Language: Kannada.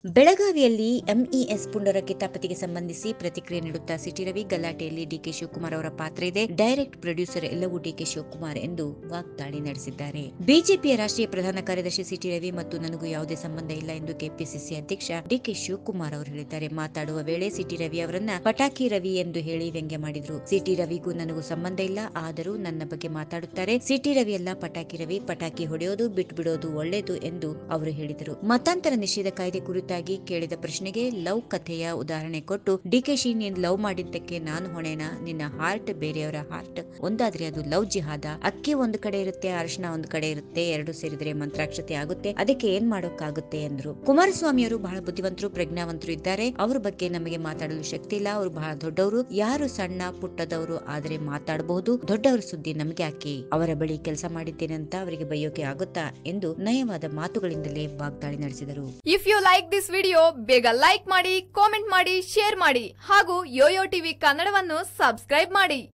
ಬೆಳಗಾವಿಯಲ್ಲಿ ಎಂಇಎಸ್ ಪುಂಡರ ಕಿತಾಪತಿಗೆ ಸಂಬಂಧಿಸಿ ಪ್ರತಿಕ್ರಿಯೆ ನೀಡುತ್ತಾ ಸಿಟಿ ರವಿ ಗಲಾಟೆಯಲ್ಲಿ ಡಿಕೆ ಶಿವಕುಮಾರ್ ಅವರ ಪಾತ್ರ ಇದೆ ಡೈರೆಕ್ಟ್ ಪ್ರೊಡ್ಯೂಸರ್ ಎಲ್ಲವೂ ಡಿಕೆ ಶಿವಕುಮಾರ್ ಎಂದು ವಾಗ್ದಾಳಿ ನಡೆಸಿದ್ದಾರೆ ಬಿಜೆಪಿಯ ರಾಷ್ಟ್ರೀಯ ಪ್ರಧಾನ ಕಾರ್ಯದರ್ಶಿ ಸಿಟಿ ರವಿ ಮತ್ತು ನನಗೂ ಯಾವುದೇ ಸಂಬಂಧ ಇಲ್ಲ ಎಂದು ಕೆಪಿಸಿಸಿ ಅಧ್ಯಕ್ಷ ಡಿಕೆ ಶಿವಕುಮಾರ್ ಅವರು ಹೇಳಿದ್ದಾರೆ ಮಾತಾಡುವ ವೇಳೆ ಸಿಟಿ ರವಿ ಅವರನ್ನ ಪಟಾಕಿ ರವಿ ಎಂದು ಹೇಳಿ ವ್ಯಂಗ್ಯ ಮಾಡಿದ್ರು ಸಿಟಿ ರವಿಗೂ ನನಗೂ ಸಂಬಂಧ ಇಲ್ಲ ಆದರೂ ನನ್ನ ಬಗ್ಗೆ ಮಾತಾಡುತ್ತಾರೆ ಸಿಟಿ ರವಿ ಅಲ್ಲ ಪಟಾಕಿ ರವಿ ಪಟಾಕಿ ಹೊಡೆಯೋದು ಬಿಟ್ಬಿಡೋದು ಒಳ್ಳೆಯದು ಎಂದು ಅವರು ಹೇಳಿದರು ಮತಾಂತರ ನಿಷೇಧ ಕಾಯ್ದೆ ಕುರಿತಾಗಿ ಕೇಳಿದ ಪ್ರಶ್ನೆಗೆ ಲವ್ ಕಥೆಯ ಉದಾಹರಣೆ ಕೊಟ್ಟು ಡಿಕೆಶಿ ನೀನ್ ಲವ್ ಮಾಡಿದ್ದಕ್ಕೆ ನಾನು ಹೊಣೆನಾ ನಿನ್ನ ಹಾರ್ಟ್ ಬೇರೆಯವರ ಹಾರ್ಟ್ ಒಂದಾದ್ರೆ ಅದು ಲವ್ ಜಿಹಾದ ಅಕ್ಕಿ ಒಂದು ಕಡೆ ಇರುತ್ತೆ ಅರಿಶಿನ ಒಂದು ಕಡೆ ಇರುತ್ತೆ ಎರಡು ಸೇರಿದ್ರೆ ಮಂತ್ರಾಕ್ಷತೆ ಆಗುತ್ತೆ ಅದಕ್ಕೆ ಏನ್ ಮಾಡೋಕ್ಕಾಗುತ್ತೆ ಎಂದ್ರು ಕುಮಾರಸ್ವಾಮಿ ಅವರು ಬಹಳ ಬುದ್ಧಿವಂತರು ಪ್ರಜ್ಞಾವಂತರು ಇದ್ದಾರೆ ಅವ್ರ ಬಗ್ಗೆ ನಮಗೆ ಮಾತಾಡಲು ಶಕ್ತಿ ಇಲ್ಲ ಅವರು ಬಹಳ ದೊಡ್ಡವರು ಯಾರು ಸಣ್ಣ ಪುಟ್ಟದವರು ಆದ್ರೆ ಮಾತಾಡಬಹುದು ದೊಡ್ಡವರ ಸುದ್ದಿ ನಮಗೆ ಯಾಕೆ ಅವರ ಬಳಿ ಕೆಲಸ ಮಾಡಿದ್ದೇನೆ ಅಂತ ಅವರಿಗೆ ಬೈಯೋಕೆ ಆಗುತ್ತಾ ಎಂದು ನಯವಾದ ಮಾತುಗಳಿಂದಲೇ ವಾಗ್ದಾಳಿ ನಡೆಸಿದರು if you like this video ಬೇಗ ಲೈಕ್ ಮಾಡಿ ಕಾಮೆಂಟ್ ಮಾಡಿ ಶೇರ್ ಮಾಡಿ ಹಾಗೂ ಯೋಯೋ ಟಿವಿ ಕನ್ನಡವನ್ನು ಸಬ್ಸ್ಕ್ರೈಬ್ ಮಾಡಿ